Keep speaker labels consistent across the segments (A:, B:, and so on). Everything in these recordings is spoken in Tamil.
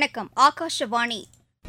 A: வணக்கம் ஆகாஷவாணி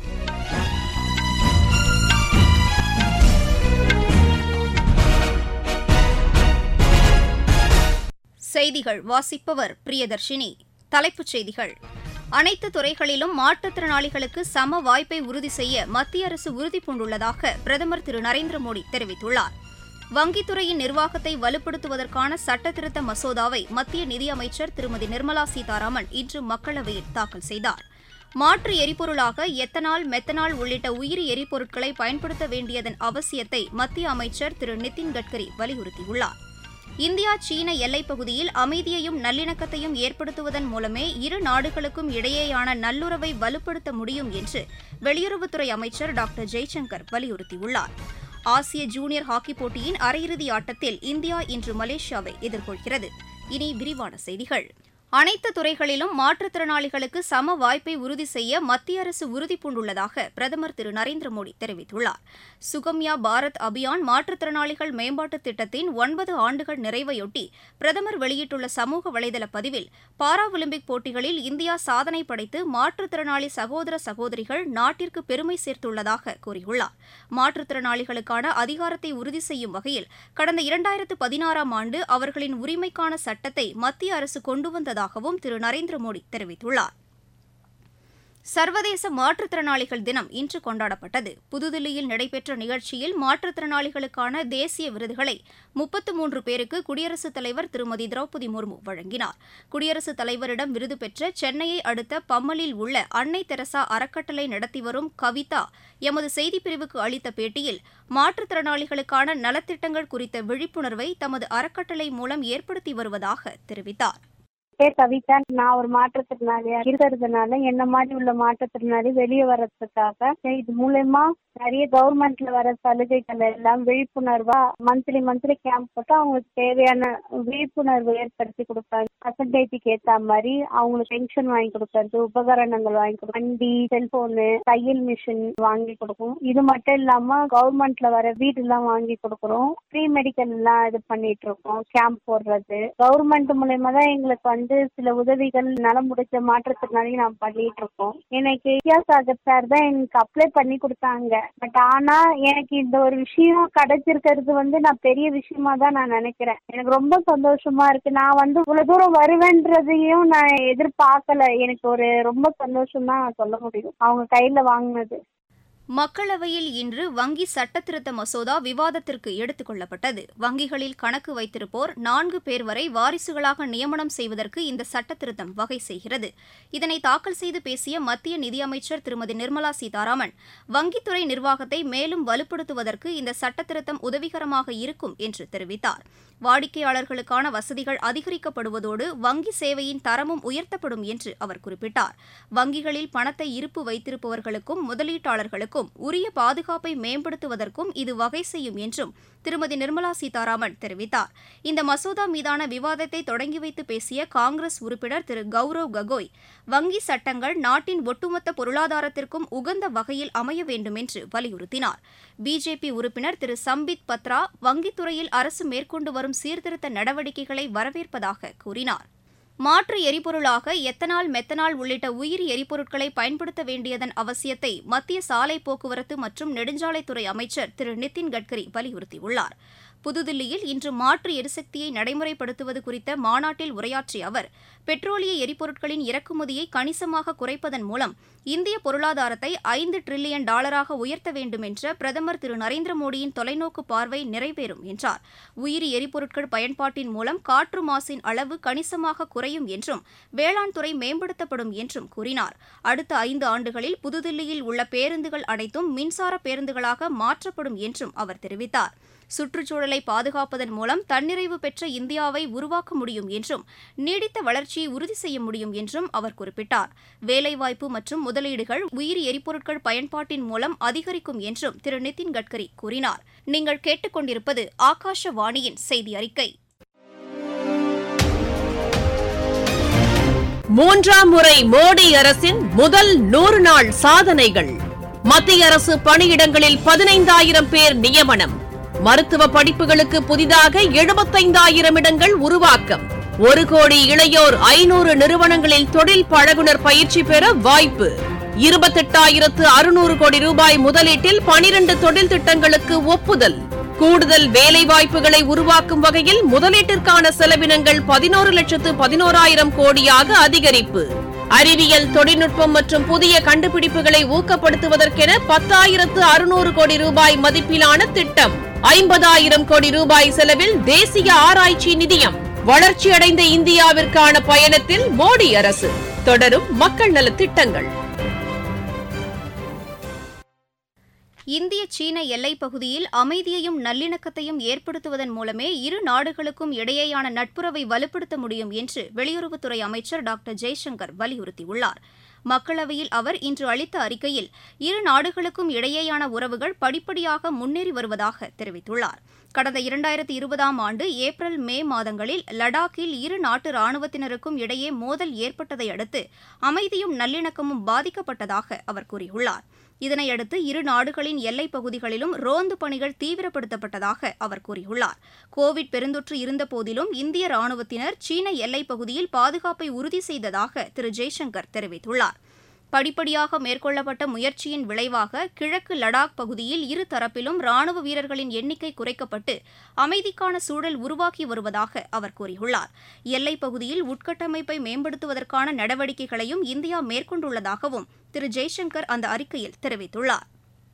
A: செய்திகள் வாசிப்பவர் பிரியதர்ஷினி தலைப்புச் செய்திகள் அனைத்து துறைகளிலும் மாற்றுத்திறனாளிகளுக்கு சம வாய்ப்பை உறுதி செய்ய மத்திய அரசு உறுதிபூண்டுள்ளதாக பிரதமர் திரு நரேந்திர மோடி தெரிவித்துள்ளார் வங்கித்துறையின் நிர்வாகத்தை வலுப்படுத்துவதற்கான சட்டத்திருத்த மசோதாவை மத்திய நிதியமைச்சர் திருமதி நிர்மலா சீதாராமன் இன்று மக்களவையில் தாக்கல் செய்தார் மாற்று எரிபொருளாக எத்தனால் மெத்தனால் உள்ளிட்ட உயிரி எரிபொருட்களை பயன்படுத்த வேண்டியதன் அவசியத்தை மத்திய அமைச்சர் திரு நிதின் கட்கரி வலியுறுத்தியுள்ளார் இந்தியா சீன எல்லைப் பகுதியில் அமைதியையும் நல்லிணக்கத்தையும் ஏற்படுத்துவதன் மூலமே இரு நாடுகளுக்கும் இடையேயான நல்லுறவை வலுப்படுத்த முடியும் என்று வெளியுறவுத்துறை அமைச்சர் டாக்டர் ஜெய்சங்கர் வலியுறுத்தியுள்ளார் ஆசிய ஜூனியர் ஹாக்கிப் போட்டியின் அரையிறுதி ஆட்டத்தில் இந்தியா இன்று மலேசியாவை எதிர்கொள்கிறது இனி விரிவான செய்திகள் அனைத்து துறைகளிலும் மாற்றுத்திறனாளிகளுக்கு சம வாய்ப்பை உறுதி செய்ய மத்திய அரசு உறுதிபூண்டுள்ளதாக பிரதமர் திரு நரேந்திர மோடி தெரிவித்துள்ளார் சுகம்யா பாரத் அபியான் மாற்றுத்திறனாளிகள் மேம்பாட்டுத் திட்டத்தின் ஒன்பது ஆண்டுகள் நிறைவையொட்டி பிரதமர் வெளியிட்டுள்ள சமூக வலைதள பதிவில் பாரா ஒலிம்பிக் போட்டிகளில் இந்தியா சாதனை படைத்து மாற்றுத்திறனாளி சகோதர சகோதரிகள் நாட்டிற்கு பெருமை சேர்த்துள்ளதாக கூறியுள்ளார் மாற்றுத்திறனாளிகளுக்கான அதிகாரத்தை உறுதி செய்யும் வகையில் கடந்த இரண்டாயிரத்து பதினாறாம் ஆண்டு அவர்களின் உரிமைக்கான சட்டத்தை மத்திய அரசு கொண்டு வந்ததாகவும் திரு நரேந்திர மோடி தெரிவித்துள்ளார் சர்வதேச மாற்றுத்திறனாளிகள் தினம் இன்று கொண்டாடப்பட்டது புதுதில்லியில் நடைபெற்ற நிகழ்ச்சியில் மாற்றுத்திறனாளிகளுக்கான தேசிய விருதுகளை முப்பத்து மூன்று பேருக்கு குடியரசுத் தலைவர் திருமதி திரௌபதி முர்மு வழங்கினார் குடியரசுத் தலைவரிடம் விருது பெற்ற சென்னையை அடுத்த பம்மலில் உள்ள அன்னை தெரசா அறக்கட்டளை நடத்தி வரும் கவிதா எமது செய்திப்பிரிவுக்கு அளித்த பேட்டியில் மாற்றுத்திறனாளிகளுக்கான நலத்திட்டங்கள் குறித்த விழிப்புணர்வை தமது அறக்கட்டளை மூலம் ஏற்படுத்தி வருவதாக தெரிவித்தார்
B: பேர் கவிதா நான் ஒரு மாற்றுத்திறனாளியா இருக்கிறதுனால என்ன மாதிரி உள்ள மாற்றுத்திறனாளி வெளியே வர்றதுக்காக இது மூலயமா நிறைய கவர்மெண்ட்ல வர சலுகைகள் எல்லாம் விழிப்புணர்வா மந்த்லி மந்த்லி கேம்ப் போட்டு அவங்களுக்கு தேவையான விழிப்புணர்வு ஏற்படுத்தி கொடுப்பாங்க பர்சன்டேஜுக்கு ஏத்த மாதிரி அவங்களுக்கு பென்ஷன் வாங்கி கொடுக்கறது உபகரணங்கள் வாங்கி கொடுக்கும் வண்டி செல்போனு தையல் மிஷின் வாங்கி கொடுக்கும் இது மட்டும் இல்லாம கவர்மெண்ட்ல வர வீடு எல்லாம் வாங்கி கொடுக்குறோம் ஃப்ரீ மெடிக்கல் எல்லாம் இது பண்ணிட்டு இருக்கோம் கேம்ப் போடுறது கவர்மெண்ட் மூலயமா தான் எங்களுக்கு வந்து சில உதவிகள் நலம் முடிச்ச மாற்றத்தினாலே நான் பண்ணிட்டு இருக்கோம் எனக்கு வித்யாசாகர் சார் தான் எனக்கு அப்ளை பண்ணி கொடுத்தாங்க பட் ஆனா எனக்கு இந்த ஒரு விஷயம் கிடைச்சிருக்கிறது வந்து நான் பெரிய விஷயமா தான் நான் நினைக்கிறேன் எனக்கு ரொம்ப சந்தோஷமா இருக்கு நான் வந்து இவ்வளவு தூரம் வருவேன்றதையும் நான் எதிர்பார்க்கல எனக்கு ஒரு ரொம்ப சந்தோஷம் தான் சொல்ல முடியும் அவங்க கையில வாங்கினது
A: மக்களவையில் இன்று வங்கி சட்டத்திருத்த மசோதா விவாதத்திற்கு எடுத்துக் கொள்ளப்பட்டது வங்கிகளில் கணக்கு வைத்திருப்போர் நான்கு பேர் வரை வாரிசுகளாக நியமனம் செய்வதற்கு இந்த சட்டத்திருத்தம் வகை செய்கிறது இதனை தாக்கல் செய்து பேசிய மத்திய நிதியமைச்சர் திருமதி நிர்மலா சீதாராமன் வங்கித்துறை நிர்வாகத்தை மேலும் வலுப்படுத்துவதற்கு இந்த சட்டத்திருத்தம் உதவிகரமாக இருக்கும் என்று தெரிவித்தார் வாடிக்கையாளர்களுக்கான வசதிகள் அதிகரிக்கப்படுவதோடு வங்கி சேவையின் தரமும் உயர்த்தப்படும் என்று அவர் குறிப்பிட்டார் வங்கிகளில் பணத்தை இருப்பு வைத்திருப்பவர்களுக்கும் முதலீட்டாளர்களுக்கும் உரிய பாதுகாப்பை மேம்படுத்துவதற்கும் இது வகை செய்யும் என்றும் திருமதி நிர்மலா சீதாராமன் தெரிவித்தார் இந்த மசோதா மீதான விவாதத்தை தொடங்கி வைத்து பேசிய காங்கிரஸ் உறுப்பினர் திரு கௌரவ் ககோய் வங்கி சட்டங்கள் நாட்டின் ஒட்டுமொத்த பொருளாதாரத்திற்கும் உகந்த வகையில் அமைய வேண்டும் என்று வலியுறுத்தினார் பிஜேபி உறுப்பினர் திரு சம்பித் பத்ரா வங்கித்துறையில் அரசு மேற்கொண்டு வரும் சீர்திருத்த நடவடிக்கைகளை வரவேற்பதாக கூறினார் மாற்று எரிபொருளாக எத்தனால் மெத்தனால் உள்ளிட்ட உயிரி எரிபொருட்களை பயன்படுத்த வேண்டியதன் அவசியத்தை மத்திய சாலை போக்குவரத்து மற்றும் நெடுஞ்சாலைத்துறை அமைச்சர் திரு நிதின் கட்கரி வலியுறுத்தியுள்ளார் புதுதில்லியில் இன்று மாற்று எரிசக்தியை நடைமுறைப்படுத்துவது குறித்த மாநாட்டில் உரையாற்றிய அவர் பெட்ரோலிய எரிபொருட்களின் இறக்குமதியை கணிசமாக குறைப்பதன் மூலம் இந்திய பொருளாதாரத்தை ஐந்து டிரில்லியன் டாலராக உயர்த்த வேண்டும் என்ற பிரதமர் திரு நரேந்திர மோடியின் தொலைநோக்கு பார்வை நிறைவேறும் என்றார் உயிரி எரிபொருட்கள் பயன்பாட்டின் மூலம் காற்று மாசின் அளவு கணிசமாக குறையும் என்றும் வேளாண் துறை மேம்படுத்தப்படும் என்றும் கூறினார் அடுத்த ஐந்து ஆண்டுகளில் புதுதில்லியில் உள்ள பேருந்துகள் அனைத்தும் மின்சார பேருந்துகளாக மாற்றப்படும் என்றும் அவர் தெரிவித்தார் சுற்றுச்சூழலை பாதுகாப்பதன் மூலம் தன்னிறைவு பெற்ற இந்தியாவை உருவாக்க முடியும் என்றும் நீடித்த வளர்ச்சியை உறுதி செய்ய முடியும் என்றும் அவர் குறிப்பிட்டார் வேலைவாய்ப்பு மற்றும் முதலீடுகள் உயிரி எரிபொருட்கள் பயன்பாட்டின் மூலம் அதிகரிக்கும் என்றும் திரு நிதின் கட்கரி கூறினார் நீங்கள் கேட்டுக்கொண்டிருப்பது ஆகாஷவாணியின் செய்தி அறிக்கை
C: மூன்றாம் முறை மோடி அரசின் முதல் நூறு நாள் சாதனைகள் மத்திய அரசு பணியிடங்களில் பதினைந்தாயிரம் பேர் நியமனம் மருத்துவ படிப்புகளுக்கு புதிதாக எழுபத்தைந்தாயிரம் இடங்கள் உருவாக்கம் ஒரு கோடி இளையோர் ஐநூறு நிறுவனங்களில் தொழில் பழகுனர் பயிற்சி பெற வாய்ப்பு இருபத்தெட்டாயிரத்து அறுநூறு கோடி ரூபாய் முதலீட்டில் பனிரண்டு தொழில் திட்டங்களுக்கு ஒப்புதல் கூடுதல் வேலைவாய்ப்புகளை உருவாக்கும் வகையில் முதலீட்டிற்கான செலவினங்கள் பதினோரு லட்சத்து பதினோராயிரம் கோடியாக அதிகரிப்பு அறிவியல் தொழில்நுட்பம் மற்றும் புதிய கண்டுபிடிப்புகளை ஊக்கப்படுத்துவதற்கென பத்தாயிரத்து அறுநூறு கோடி ரூபாய் மதிப்பிலான திட்டம் ஐம்பதாயிரம் கோடி ரூபாய் செலவில் தேசிய ஆராய்ச்சி நிதியம் வளர்ச்சியடைந்த இந்தியாவிற்கான பயணத்தில் மோடி அரசு தொடரும் மக்கள் நலத் திட்டங்கள்
A: இந்திய சீன எல்லைப் பகுதியில் அமைதியையும் நல்லிணக்கத்தையும் ஏற்படுத்துவதன் மூலமே இரு நாடுகளுக்கும் இடையேயான நட்புறவை வலுப்படுத்த முடியும் என்று வெளியுறவுத்துறை அமைச்சர் டாக்டர் ஜெய்சங்கர் வலியுறுத்தியுள்ளார் மக்களவையில் அவர் இன்று அளித்த அறிக்கையில் இரு நாடுகளுக்கும் இடையேயான உறவுகள் படிப்படியாக முன்னேறி வருவதாக தெரிவித்துள்ளார் கடந்த இரண்டாயிரத்தி இருபதாம் ஆண்டு ஏப்ரல் மே மாதங்களில் லடாக்கில் இரு நாட்டு ராணுவத்தினருக்கும் இடையே மோதல் ஏற்பட்டதை அடுத்து அமைதியும் நல்லிணக்கமும் பாதிக்கப்பட்டதாக அவர் கூறியுள்ளார் இதனையடுத்து இரு நாடுகளின் எல்லைப் பகுதிகளிலும் ரோந்து பணிகள் தீவிரப்படுத்தப்பட்டதாக அவர் கூறியுள்ளார் கோவிட் பெருந்தொற்று இருந்தபோதிலும் இந்திய ராணுவத்தினர் சீன எல்லைப் பகுதியில் பாதுகாப்பை உறுதி செய்ததாக திரு ஜெய்சங்கர் தெரிவித்துள்ளார் படிப்படியாக மேற்கொள்ளப்பட்ட முயற்சியின் விளைவாக கிழக்கு லடாக் பகுதியில் இரு தரப்பிலும் ராணுவ வீரர்களின் எண்ணிக்கை குறைக்கப்பட்டு அமைதிக்கான சூழல் உருவாக்கி வருவதாக அவர் கூறியுள்ளார் எல்லைப் பகுதியில் உட்கட்டமைப்பை மேம்படுத்துவதற்கான நடவடிக்கைகளையும் இந்தியா மேற்கொண்டுள்ளதாகவும் திரு ஜெய்சங்கர் அந்த அறிக்கையில் தெரிவித்துள்ளார்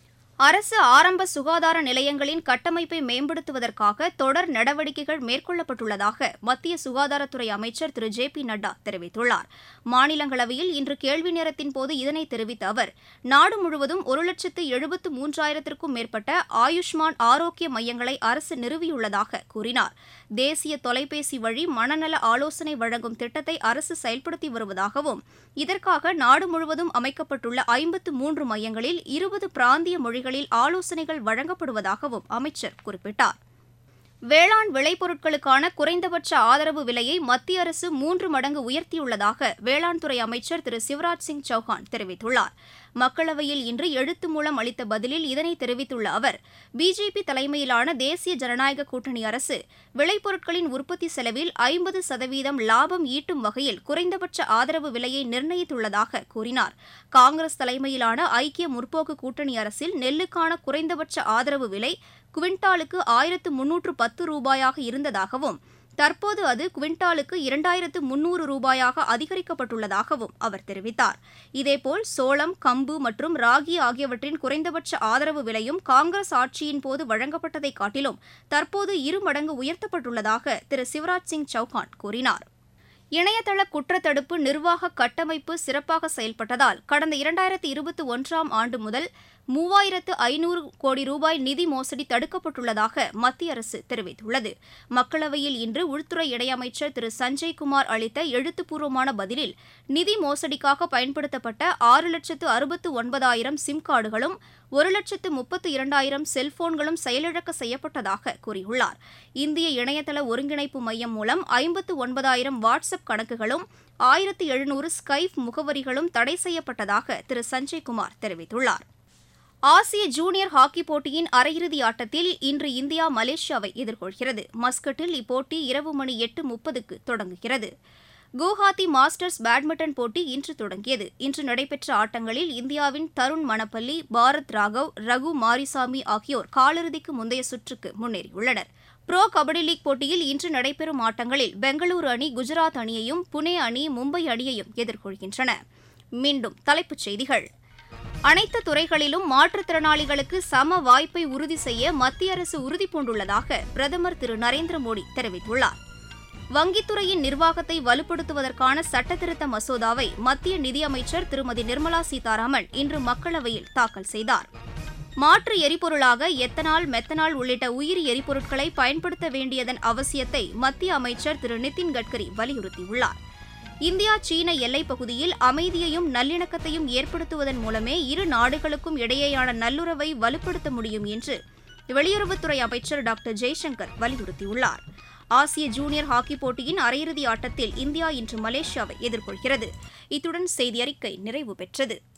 A: அரசு ஆரம்ப சுகாதார நிலையங்களின் கட்டமைப்பை மேம்படுத்துவதற்காக தொடர் நடவடிக்கைகள் மேற்கொள்ளப்பட்டுள்ளதாக மத்திய சுகாதாரத்துறை அமைச்சர் திரு ஜே பி நட்டா தெரிவித்துள்ளார் மாநிலங்களவையில் இன்று கேள்வி நேரத்தின் போது இதனை தெரிவித்த அவர் நாடு முழுவதும் ஒரு லட்சத்து எழுபத்து மூன்றாயிரத்திற்கும் மேற்பட்ட ஆயுஷ்மான் ஆரோக்கிய மையங்களை அரசு நிறுவியுள்ளதாக கூறினார் தேசிய தொலைபேசி வழி மனநல ஆலோசனை வழங்கும் திட்டத்தை அரசு செயல்படுத்தி வருவதாகவும் இதற்காக நாடு முழுவதும் அமைக்கப்பட்டுள்ள ஐம்பத்து மூன்று மையங்களில் இருபது பிராந்திய மொழிகளில் ஆலோசனைகள் வழங்கப்படுவதாகவும் அமைச்சர் குறிப்பிட்டார் வேளாண் விளைபொருட்களுக்கான குறைந்தபட்ச ஆதரவு விலையை மத்திய அரசு மூன்று மடங்கு உயர்த்தியுள்ளதாக வேளாண் துறை அமைச்சர் திரு சிவராஜ் சிங் சௌஹான் தெரிவித்துள்ளார் மக்களவையில் இன்று எழுத்து மூலம் அளித்த பதிலில் இதனை தெரிவித்துள்ள அவர் பிஜேபி தலைமையிலான தேசிய ஜனநாயக கூட்டணி அரசு விளைபொருட்களின் உற்பத்தி செலவில் ஐம்பது சதவீதம் லாபம் ஈட்டும் வகையில் குறைந்தபட்ச ஆதரவு விலையை நிர்ணயித்துள்ளதாக கூறினார் காங்கிரஸ் தலைமையிலான ஐக்கிய முற்போக்கு கூட்டணி அரசில் நெல்லுக்கான குறைந்தபட்ச ஆதரவு விலை குவிண்டாலுக்கு ஆயிரத்து முன்னூற்று பத்து ரூபாயாக இருந்ததாகவும் தற்போது அது குவிண்டாலுக்கு இரண்டாயிரத்து முன்னூறு ரூபாயாக அதிகரிக்கப்பட்டுள்ளதாகவும் அவர் தெரிவித்தார் இதேபோல் சோளம் கம்பு மற்றும் ராகி ஆகியவற்றின் குறைந்தபட்ச ஆதரவு விலையும் காங்கிரஸ் ஆட்சியின் போது வழங்கப்பட்டதை காட்டிலும் தற்போது இரு மடங்கு உயர்த்தப்பட்டுள்ளதாக திரு சிவராஜ் சிங் சௌஹான் கூறினார் இணையதள குற்றத்தடுப்பு நிர்வாக கட்டமைப்பு சிறப்பாக செயல்பட்டதால் கடந்த இரண்டாயிரத்தி இருபத்தி ஒன்றாம் ஆண்டு முதல் மூவாயிரத்து ஐநூறு கோடி ரூபாய் நிதி மோசடி தடுக்கப்பட்டுள்ளதாக மத்திய அரசு தெரிவித்துள்ளது மக்களவையில் இன்று உள்துறை இணையமைச்சர் திரு சஞ்சய்குமார் அளித்த எழுத்துப்பூர்வமான பதிலில் நிதி மோசடிக்காக பயன்படுத்தப்பட்ட ஆறு லட்சத்து அறுபத்து ஒன்பதாயிரம் சிம் கார்டுகளும் ஒரு லட்சத்து முப்பத்து இரண்டாயிரம் செல்போன்களும் செயலிழக்க செய்யப்பட்டதாக கூறியுள்ளார் இந்திய இணையதள ஒருங்கிணைப்பு மையம் மூலம் ஐம்பத்து ஒன்பதாயிரம் வாட்ஸ்அப் கணக்குகளும் ஆயிரத்து எழுநூறு ஸ்கைப் முகவரிகளும் தடை செய்யப்பட்டதாக திரு சஞ்சய்குமார் தெரிவித்துள்ளார் ஆசிய ஜூனியர் ஹாக்கி போட்டியின் அரையிறுதி ஆட்டத்தில் இன்று இந்தியா மலேசியாவை எதிர்கொள்கிறது மஸ்கட்டில் இப்போட்டி இரவு மணி எட்டு முப்பதுக்கு தொடங்குகிறது குவஹாத்தி மாஸ்டர்ஸ் பேட்மிண்டன் போட்டி இன்று தொடங்கியது இன்று நடைபெற்ற ஆட்டங்களில் இந்தியாவின் தருண் மணப்பள்ளி பாரத் ராகவ் ரகு மாரிசாமி ஆகியோர் காலிறுதிக்கு முந்தைய சுற்றுக்கு முன்னேறியுள்ளனர் புரோ கபடி லீக் போட்டியில் இன்று நடைபெறும் ஆட்டங்களில் பெங்களூரு அணி குஜராத் அணியையும் புனே அணி மும்பை அணியையும் எதிர்கொள்கின்றன மீண்டும் தலைப்புச் செய்திகள் அனைத்து துறைகளிலும் மாற்றுத்திறனாளிகளுக்கு சம வாய்ப்பை உறுதி செய்ய மத்திய அரசு உறுதிபூண்டுள்ளதாக பிரதமர் திரு நரேந்திர மோடி தெரிவித்துள்ளார் வங்கித்துறையின் நிர்வாகத்தை வலுப்படுத்துவதற்கான சட்டத்திருத்த மசோதாவை மத்திய நிதியமைச்சர் திருமதி நிர்மலா சீதாராமன் இன்று மக்களவையில் தாக்கல் செய்தார் மாற்று எரிபொருளாக எத்தனால் மெத்தனால் உள்ளிட்ட உயிரி எரிபொருட்களை பயன்படுத்த வேண்டியதன் அவசியத்தை மத்திய அமைச்சர் திரு நிதின் கட்கரி வலியுறுத்தியுள்ளார் இந்தியா சீன எல்லைப் பகுதியில் அமைதியையும் நல்லிணக்கத்தையும் ஏற்படுத்துவதன் மூலமே இரு நாடுகளுக்கும் இடையேயான நல்லுறவை வலுப்படுத்த முடியும் என்று வெளியுறவுத்துறை அமைச்சர் டாக்டர் ஜெய்சங்கர் வலியுறுத்தியுள்ளார் ஆசிய ஜூனியர் ஹாக்கி போட்டியின் அரையிறுதி ஆட்டத்தில் இந்தியா இன்று மலேசியாவை எதிர்கொள்கிறது இத்துடன் செய்தி அறிக்கை நிறைவு பெற்றது